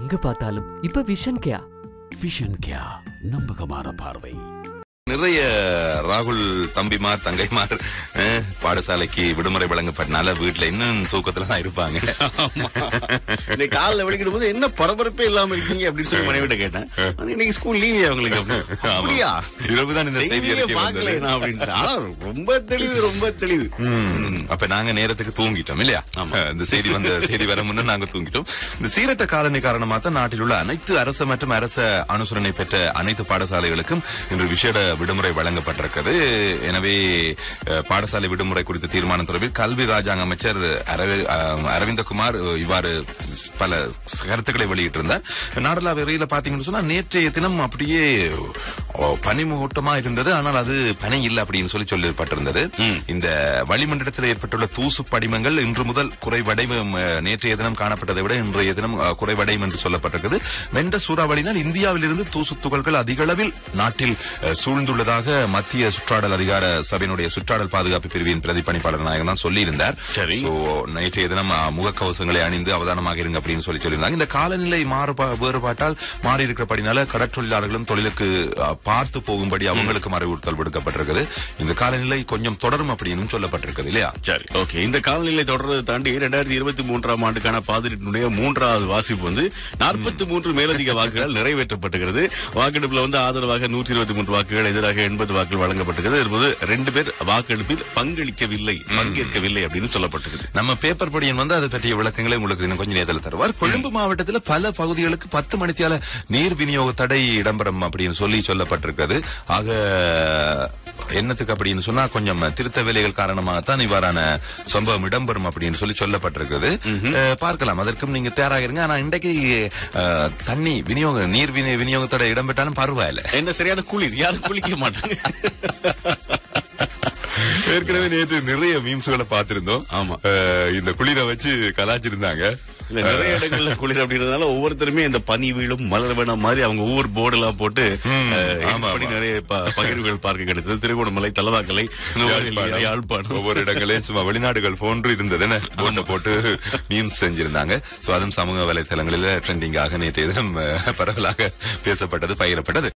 எங்க பார்த்தாலும் இப்ப விஷன் கேயா விஷன் கியா நம்பகமான பார்வை நிறைய ராகுல் தம்பிமார் தங்கைமார் அஹ், பாடசாலைக்கு விடுமுறை வழங்கப்பட்டனால வீட்டுல இன்னும் தூக்கத்துல தான் இருப்பாங்க இன்னைக்கு காலைல விളിக்கிடும் போது என்ன பரபரப்பே இல்லாம இருக்கீங்க அப்படின்னு சொல்லி மனைவிட்ட கேட்டேன் ஆனா இன்னைக்கு ஸ்கூல் லீவ் அவங்களுக்கு அப்படின்னு. அப்படியா இரவுதான் இந்த செய்தி செய்தியே அறிக்கை பார்க்கல வந்தது. நான் அப்படின்னு சொல்லி. ஆனா ரொம்ப தெளிவு ரொம்ப தெளிவு ம், அப்ப நாங்க நேரத்துக்கு தூங்கிட்டோம் இல்லையா இந்த செய்தி வந்த செய்தி வர முன்ன நாங்க தூங்கிட்டோம் இந்த சீரட்ட காலனி காரணமாக தான் நாட்டில் உள்ள அனைத்து அரசு மற்றும் அரச அனுசரணை பெற்ற அனைத்து பாடசாலைகளுக்கும் இன்று விசேட விடுமுறை வழங்கப்பட்டிருக்கிறது எனவே அஹ், பாடசாலை விடுமுறை குறித்த தீர்மானம் தொடர்பில் கல்வி ராஜாங்க அமைச்சர் அரவி- அஹ், அரவிந்தகுமார் அஹ், இவ்வாறு பல கருத்துக்களை வெளியிட்டிருந்தார் நாடளாவியல பாத்தீங்கன்னு சொன்னா நேற்றைய தினம் அப்படியே ஓ, பனிமூட்டமா இருந்தது ஆனால் அது பனி இல்லை அப்படின்னு சொல்லி சொல்லப்பட்டிருந்தது இந்த வளிமண்டலத்தில் ஏற்பட்டுள்ள தூசு படிமங்கள் இன்று முதல் குறைவடையும் அஹ், நேற்றைய தினம் காணப்பட்டதை விட இன்றைய தினம் அஹ், குறைவடையும் என்று சொல்லப்பட்டிருக்கிறது வெண்ட சூறாவளியினால் இந்தியாவிலிருந்து தூசு துகள்கள் அதிக அளவில் நாட்டில் அஹ், சூழ்ந்துள்ளதாக மத்திய சுற்றாடல் அதிகார சபையினுடைய சுற்றாடல் பாதுகாப்பு பிரிவின் பிரதிப்பணிப்பாளர் நாயகன் தான் சொல்லியிருந்தார் சரி. So, நேற்றைய தினம் அஹ், முகக்கவசங்களை அணிந்து அவதானமாக இருங்க அப்படின்னு சொல்லி சொல்லியிருந்தாங்க இந்த காலநிலை மாறுபா வேறுபாட்டால் மாறி இருக்கிறபடினால கடற்றொழிலாளர்களும் தொழிலுக்கு அஹ், பார்த்து போகும்படி அவங்களுக்கும் அறிவுறுத்தல் விடுக்கப்பட்டிருக்குது இந்த காலநிலை கொஞ்சம் தொடரும் அப்படின்னு சொல்லப்பட்டிருக்குது இல்லையா சரி ஓகே இந்த காலநிலை தொடர்றதை தாண்டி இரண்டாயிரத்தி இருபத்தி மூன்றாம் ஆண்டுக்கான பாதிரினுடைய மூன்றாவது வாசிப்பு வந்து நாற்பத்தி மூன்று மேலதிக வாக்குகள் நிறைவேற்றப்பட்டுகிறது வாக்கெடுப்புல வந்து ஆதரவாக நூற்றி இருபத்தி மூன்று வாக்குகள் எதிராக எண்பது வாக்குகள் வழங்கப்பட்டிருக்கிறது இப்போது ரெண்டு பேர் வாக்கெடுப்பில் பங்களிக்கவில்லை பங்கேற்கவில்லை அப்படின்னு சொல்லப்பட்டிருக்குது நம்ம பேப்பர் படியன் வந்து அதை பற்றிய விளக்கங்களை உங்களுக்கு இன்னும் கொஞ்சம் நேரத்தில் தருவார் கொழும்பு மாவட்டத்தில் பல பகுதிகளுக்கு பத்து மணித்தியால நீர் விநியோக தடை இடம்பெறும் அப்படின்னு சொல்லி சொல்லப்பட்டிருக்கிறது ஆக என்னத்துக்கு அப்படின்னு சொன்னா கொஞ்சம் திருத்த வேலைகள் காரணமாகத்தான் இவ்வாறான சம்பவம் இடம்பெறும் அப்படின்னு சொல்லி சொல்லப்பட்டிருக்கிறது அஹ், பார்க்கலாம் அதற்கும் நீங்க தயாராக இருங்க ஆனா இன்றைக்கு அஹ், தண்ணி விநியோக நீர் விநியோக விநியோகத்தோட இடம்பெற்றாலும் பரவாயில்ல என்ன சரியான குளிர் யாரும் குளிக்க மாட்டாங்க ஏற்கனவே நேற்று நிறைய மீம்ஸ்களை பார்த்திருந்தோம் ஆமா. அஹ், இந்த குளிரை வச்சு கலாச்சிருந்தாங்க இல்ல நிறைய இடங்கள்ல குளிர் அப்படின்றதுனால ஒவ்வொருத்தருமே இந்த பனி வீழும் மலர் வேணாம் மாதிரி அவங்க ஒவ்வொரு போர்டு எல்லாம் போட்டு ம், அஹ், ஆமா, இப்படி ஆமா. நிறைய ப- பகிர்வுகள் பார்க்க கிடைத்தது திருகோணமலை தலவாக்கலை நுவரெலியா, யாழ்ப்பாணம் ஒவ்வொரு இடங்களையும் சும்மா வெளிநாடுகள் போன்று இருந்ததுன்னு போட்டை போட்டு மீம்ஸ் செஞ்சிருந்தாங்க சோ அதுவும் சமூக வலைதளங்களில் ட்ரெண்டிங்காக நேற்றைய தினம் அஹ், பரவலாக பேசப்பட்டது பகிரப்பட்டது